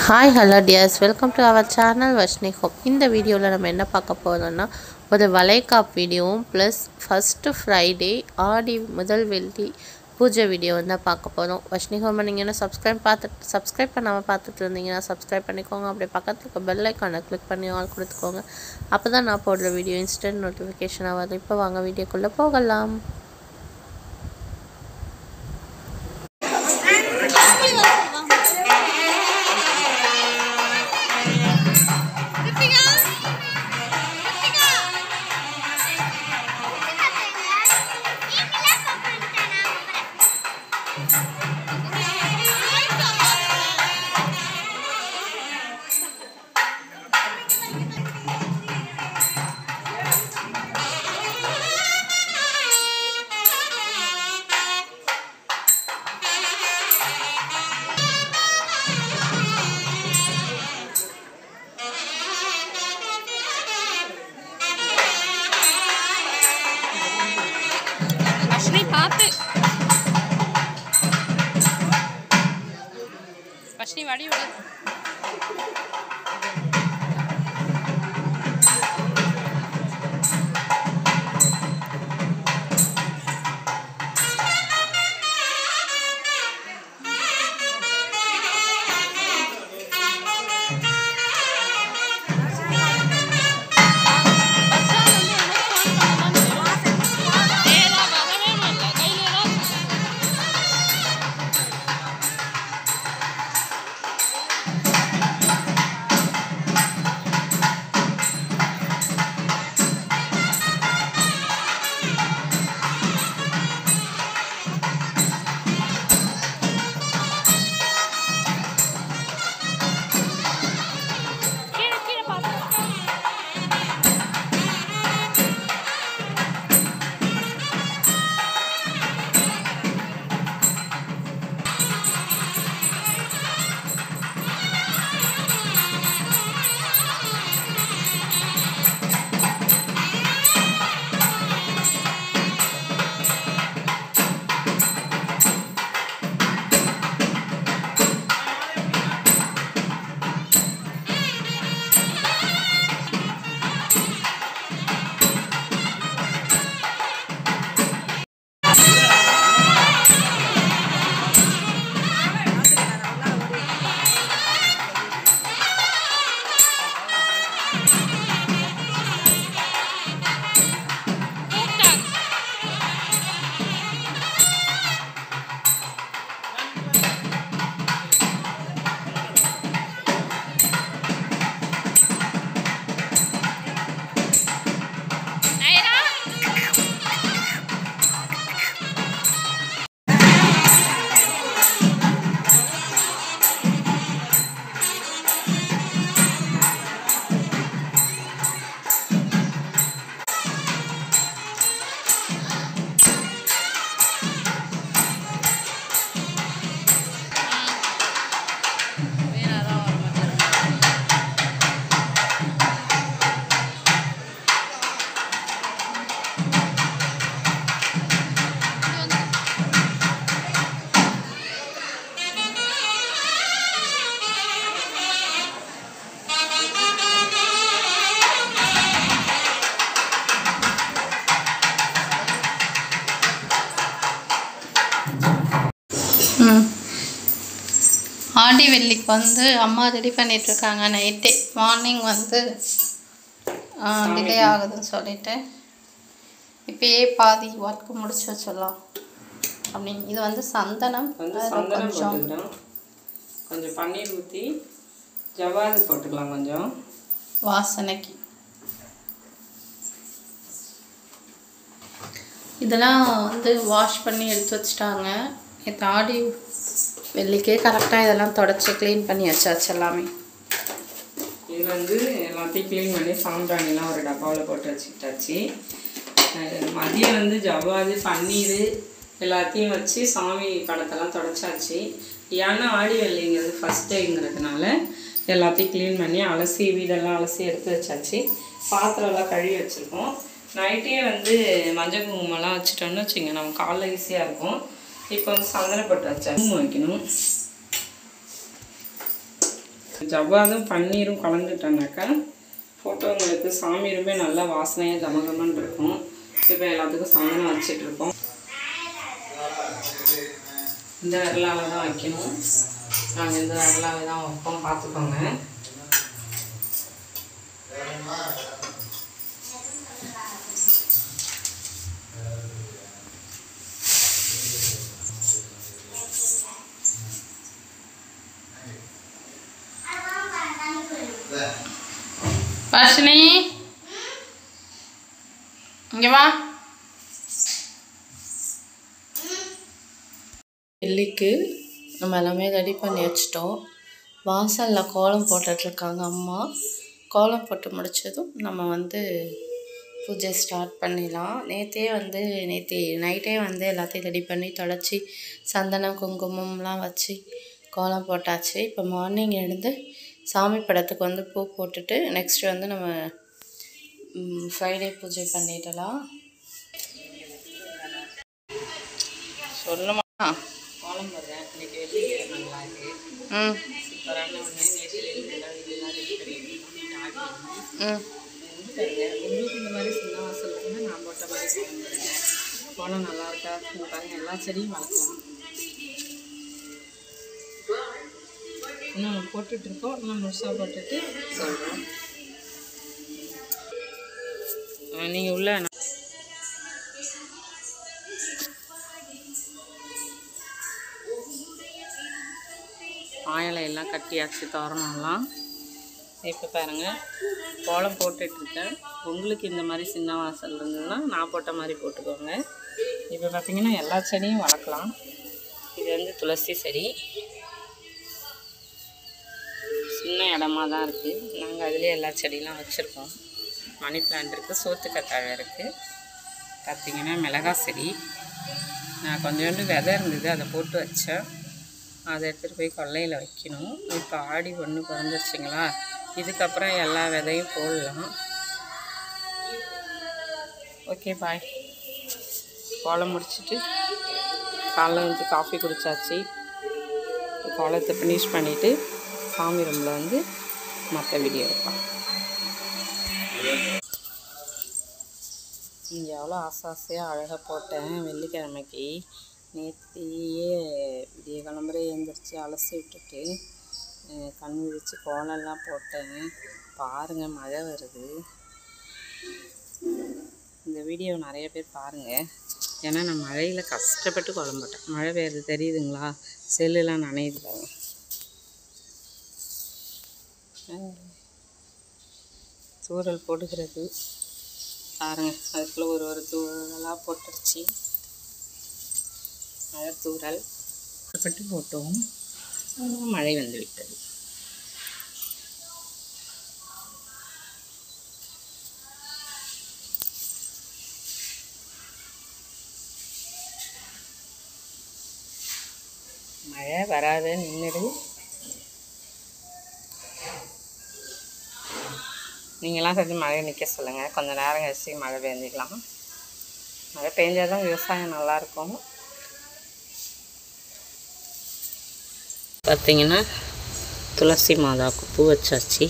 Hi hello dears welcome to our channel Vashni hope இந்த வீடியோவில் நம்ம என்ன பார்க்க போகிறோம்னா ஒரு வளைகாப் வீடியோவும் ப்ளஸ் ஃபஸ்ட்டு ஃப்ரைடே ஆடி முதல் வெள்ளி பூஜை வீடியோ வந்து பார்க்க போகிறோம் வஷ்னி ஹோமை நீங்கள் என்ன சப்ஸ்கிரைப் பார்த்துட்டு சப்ஸ்கிரைப் பண்ணாமல் பார்த்துட்டு இருந்தீங்கன்னா சப்ஸ்கிரைப் பண்ணிக்கோங்க அப்படியே பக்கத்தில் இருக்க பெல் ஐக்கானை கிளிக் பண்ணி ஆல் கொடுத்துக்கோங்க அப்போ தான் நான் போடுற வீடியோ இன்ஸ்டன்ட் நோட்டிஃபிகேஷனாக வரும் இப்போ வாங்க வீடியோக்குள்ளே போகலாம் அஸ்வினி பார்த்து அஸ்வினி வடி விடு ஏதா வரவே மாட்டல கையில தான் கீழே கீழே பார்த்து கூப்பிட்டாங்க நயனா வேணாதான் வர மாட்டேன் ம் ஆடி வெள்ளிக்கு வந்து அம்மா ரெடி பண்ணிகிட்ருக்காங்க நைட்டே மார்னிங் வந்து டிலே ஆகுதுன்னு சொல்லிட்டு இப்பயே பாதி ஒர்க்கு முடிச்சு வச்சிடலாம் அப்படின்னு இது வந்து சந்தனம் வந்து அதுல சந்தனம் கொஞ்சம் போட்டுக்கிறோம் கொஞ்சம் பன்னீர் ஊற்றி ஜவ்வாது போட்டுக்கலாம் கொஞ்சம் வாசனைக்கு இதெல்லாம் வந்து வாஷ் பண்ணி எடுத்து வச்சிட்டாங்க நேற்று ஆடி வெள்ளிக்கே கரெக்டாக இதெல்லாம் தொடச்சி க்ளீன் பண்ணி வச்சாச்சு எல்லாமே இது வந்து எல்லாத்தையும் க்ளீன் பண்ணி சாம்பிராணிலாம் ஒரு டப்பாவில் போட்டு வச்சுக்கிட்டாச்சு அஹ் மதியம் வந்து ஜவ்வாது பன்னீர் எல்லாத்தையும் வச்சு சாமி படத்தெல்லாம் தொடச்சாச்சு ஏன்னா ஆடி வெள்ளிங்கிறது ஃபஸ்ட் டேங்கிறதுனால எல்லாத்தையும் க்ளீன் பண்ணி அலசி வீடெல்லாம் அலசி எடுத்து வச்சாச்சு பாத்திரம்லாம் கழுவி வச்சுருக்கோம் நைட்டே வந்து மஞ்சள் குங்குமம்லாம் வச்சுட்டோம்னு வச்சுங்க நம்ம காலைல ஈஸியாக இருக்கும் இப்போ வந்து சந்தனப்பட்டு வச்சா குங்குமம் வைக்கணும் ஜவ்வாதும் பன்னீரும் கலந்துட்டோன்னாக்கா ஃபோட்டோங்களுக்கு சாமி ரூமே நல்லா வாசனையாக கமகமன்னு இருக்கும் இப்போ எல்லாத்துக்கும் சந்தனம் வச்சிட்டு இருக்கோம் இந்த விரலால தான் வைக்கணும் நாங்கள் இந்த விரலால தான் வைப்போம் பார்த்துக்கோங்க வர்ஷினி இங்கே வா வெள்ளிக்கு நம்ம எல்லாமே ரெடி பண்ணி வச்சிட்டோம் வாசலில் கோலம் போட்டுட்ருக்காங்க அம்மா கோலம் போட்டு முடிச்சதும் நம்ம வந்து பூஜை ஸ்டார்ட் பண்ணிடலாம் நேற்றே வந்து நேற்று நைட்டே வந்து எல்லாத்தையும் ரெடி பண்ணி தொடச்சி சந்தனம் குங்குமம்லாம் வச்சு கோலம் போட்டாச்சு இப்போ மார்னிங் எழுந்து சாமி படத்துக்கு வந்து பூ போட்டுட்டு நெக்ஸ்ட் வந்து நம்ம ஃப்ரைடே பூஜை பண்ணிடலாம் சொல்லுமா கோலம் போடுறேன் இன்னைக்கு வெள்ளிக்கிழமை நல்லா இருக்கு ம் சூப்பரான ஒன்று நேற்றுலேருந்து எல்லாம் இதெல்லாம் ரெடி பண்ணியிருக்கோம் ஆடி ம் பாருங்க உங்களுக்கு இந்த மாதிரி சின்ன வாசல் இருக்குன்னா நான் போட்ட மாதிரி கோலம் போடுங்க கோலம் நல்லா இருக்கா இங்க பாருங்க எல்லா செடியும் வளர்க்கலாம் இன்னும் போட்டுட்டு இருக்கோம் இன்னும் முழுசாக போட்டுட்டு சொல்கிறோம் நீங்கள் உள்ள ஆயலை எல்லாம் கட்டியாச்சு தோரணம்லாம் இப்போ பாருங்கள் கோலம் போட்டுட்ருக்கேன் உங்களுக்கு இந்த மாதிரி சின்ன வாசல் இருந்ததுன்னா நான் போட்ட மாதிரி போட்டுக்கோங்க இப்போ பார்த்தீங்கன்னா எல்லா செடியும் வளர்க்கலாம் இது வந்து துளசி செடி சின்ன இடமா தான் இருக்குது நாங்கள் அதுலேயே எல்லா செடியெலாம் வச்சுருக்கோம் மணி பிளான்ட் இருக்குது சோத்து கத்தாழை இருக்குது பார்த்தீங்கன்னா மிளகா செடி நான் கொஞ்சோண்டு விதை இருந்தது அதை போட்டு வச்சேன் அதை எடுத்துகிட்டு போய் கொல்லையில் வைக்கணும் இப்போ ஆடி ஒன்று பிறந்துருச்சுங்களா இதுக்கப்புறம் எல்லா விதையும் போடலாம் ஓகே பாய் கோலம் முடிச்சுட்டு காலைல வந்து காஃபி குடித்தாச்சு கோலத்தை ஃபினிஷ் பண்ணிவிட்டு சாமி ரூமில் வந்து மற்ற வீடியோ எடுக்கலாம் இங்கே எவ்வளோ ஆசை ஆசையாக அழகாக போட்டேன் வெள்ளிக்கிழமைக்கு நேத்தியே விடிய கிளம்புற எழுந்திரிச்சு அலசி விட்டுட்டு அஹ் கண் விழிச்சு கோலம்லாம் போட்டேன் பாருங்கள் மழை வருது இந்த வீடியோ நிறைய பேர் பாருங்கள் ஏன்னா நான் மழையில் கஷ்டப்பட்டு கோலம் போட்டேன் மழை பெய்யுறது தெரியுதுங்களா செல்லுலாம் நனையுது பாருங்க அஹ் தூறல் போட்டுக்கிறது பாருங்க அதுக்குள்ளே ஒரு ஒரு தூரலாக போட்டுருச்சு மழை தூறல் கஷ்டப்பட்டு போட்டோம் ஆனா மழை வந்து விட்டது மழை வராத நின்றுடு நீங்களாம் சரி மழை நிற்க சொல்லுங்கள் கொஞ்ச நேரம் கழிச்சு மழை பெஞ்சிக்கலாம் மழை பெஞ்சால் தான் விவசாயம் நல்லாயிருக்கும் பார்த்தீங்கன்னா துளசி மாதாவுக்கு பூ வச்சாச்சு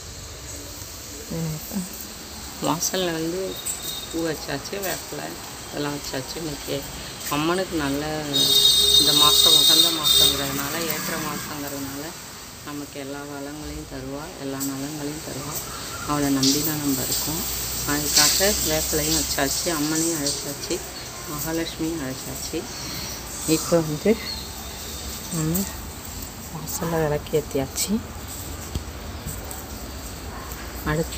வாசலில் வந்து பூ வச்சாச்சு வேப்பிலை இதெல்லாம் வச்சாச்சு இன்னைக்கு அம்மனுக்கு நல்ல இந்த மாதம் உகந்த மாதங்கிறதுனால ஏற்ற மாதங்கிறதுனால நமக்கு எல்லா வளங்களையும் தருவா எல்லா நலங்களையும் தருவா அவளை நம்பி தான் நம்ம இருக்கோம் அதுக்காக வேப்பிலையும் வச்சாச்சு அம்மனையும் அழைச்சாச்சு மகாலட்சுமியும் அழைச்சாச்சு இப்போ வந்து நம்ம வாசலில் விளக்கு ஏற்றியாச்சு அடுத்து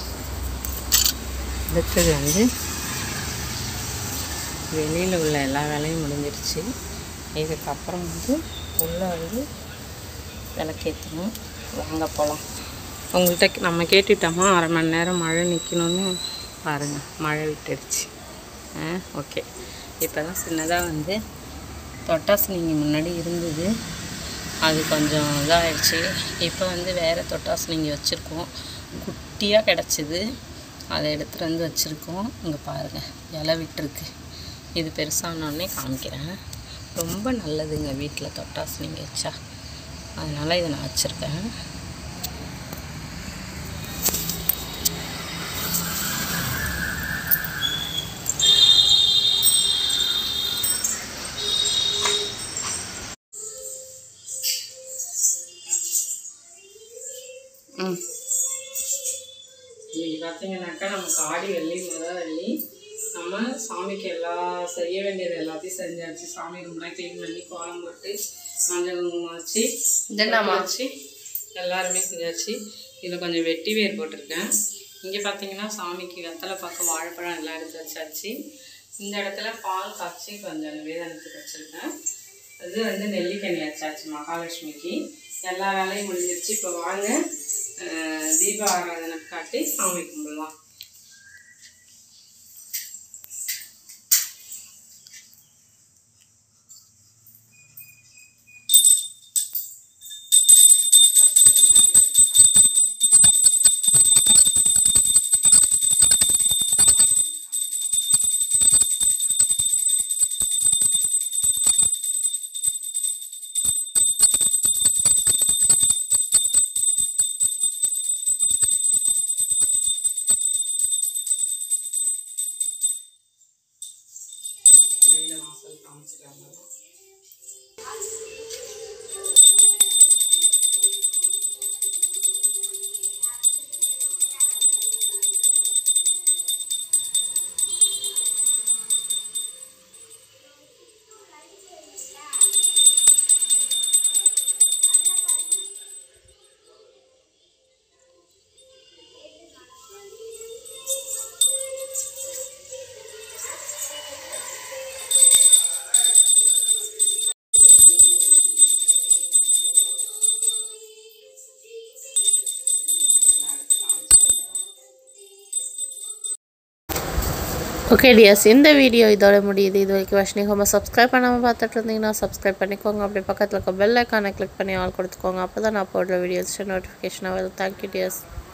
அடுத்தது வந்து வெளியில் உள்ள எல்லா வேலையும் முடிஞ்சிருச்சு இதுக்கப்புறம் வந்து உள்ளே வந்து விளக்கேற்றணும் வாங்க போகலாம் உங்கள்கிட்ட நம்ம கேட்டுட்டோமா அரை மணி நேரம் மழை நிற்கணும்னு பாருங்கள் மழை விட்டுடுச்சு ஆ ஓகே இப்போ தான் சின்னதாக வந்து தொட்டாசு நீங்கள் முன்னாடி இருந்தது அது கொஞ்சம் இதாகிடுச்சு இப்போ வந்து வேறு தொட்டாசு நீங்கள் வச்சுருக்கோம் குட்டியாக கிடச்சிது அதை எடுத்துகிட்டு வந்து வச்சுருக்கோம் இங்கே பாருங்கள் இலை விட்டுருக்கு இது பெருசானோடனே காமிக்கிறேன் ரொம்ப நல்லதுங்க வீட்டில் தொட்டாசு நீங்கள் வச்சா அதனால் இதை நான் வச்சுருக்கேன் ம் இன்னைக்கு பார்த்தீங்கன்னாக்கா நமக்கு ஆடி வெள்ளி முதல் வெள்ளி நம்ம சாமிக்கு எல்லா செய்ய வேண்டியது எல்லாத்தையும் செஞ்சாச்சு சாமி ரூம்லாம் க்ளீன் பண்ணி கோலம் போட்டு மஞ்சள் குங்குமம் வச்சு இதென்னம்மா? வச்சு எல்லாருமே செஞ்சாச்சு இதில் கொஞ்சம் வெட்டி வேர் போட்டிருக்கேன் இங்கே பார்த்தீங்கன்னா சாமிக்கு வெத்தலை பக்கம் வாழைப்பழம் எல்லாம் எடுத்து வச்சாச்சு இந்த இடத்துல பால் காய்ச்சி கொஞ்சம் நிவேதனத்துக்கு வச்சுருக்கேன் இது வந்து நெல்லிக்கனி வச்சாச்சு மகாலட்சுமிக்கு எல்லா வேலையும் முடிஞ்சிருச்சு இப்போ வாங்க அஹ், தீப ஆராதனை காட்டி சாமி கும்பிடலாம் ஃபர்ஸ்ட் விநாயகருக்கு காட்டிடலாம். வெளியில வாசல் காமிச்சிட்டு வந்துடலாம் எல்லாம் எடுத்து காமிச்சிட்டு வந்துடலாம் ஓகே டியர்ஸ் இந்த வீடியோ இதோட முடியுது இது வரைக்கும் வர்ஷினி ஹோமை சப்ஸ்கிரைப் பண்ணாமல் பார்த்துட்டு இருந்தீங்கன்னா சப்ஸ்கிரைப் பண்ணிக்கோங்க அப்படியே பக்கத்தில் இருக்க பெல் ஐக்கானை கிளிக் பண்ணி ஆல் கொடுத்துக்கோங்க அப்போ தான் நான் போடுற வீடியோஸ் நோட்டிஃபிகேஷனாக வரும் தேங்க்யூ டியர்ஸ்